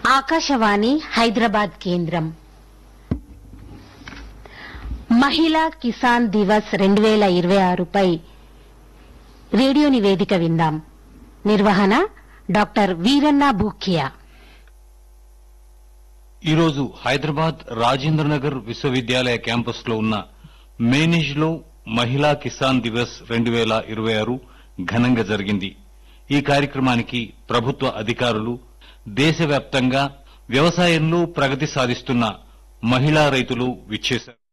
ఆకాశవాణి హైదరాబాద్ కేంద్రం మహిళా కిసాన్ దివస్ రెండు వేల ఇరవై ఆరుపై రేడియో నివేదిక విందాం నిర్వహణ డాక్టర్ వీరన్న భూక్యా ఈరోజు హైదరాబాద్ రాజేంద్రనగర్ విశ్వవిద్యాలయ క్యాంపస్ లో ఉన్న మేనేజ్ లో మహిళా కిసాన్ దివస్ రెండు వేల ఇరవై ఆరు ఘనంగా జరిగింది ఈ కార్యక్రమానికి ప్రభుత్వ అధికారులు దేశవ్యాప్తంగా వ్యవసాయంలో ప్రగతి సాధిస్తున్న మహిళా రైతులు విచ్చేశారు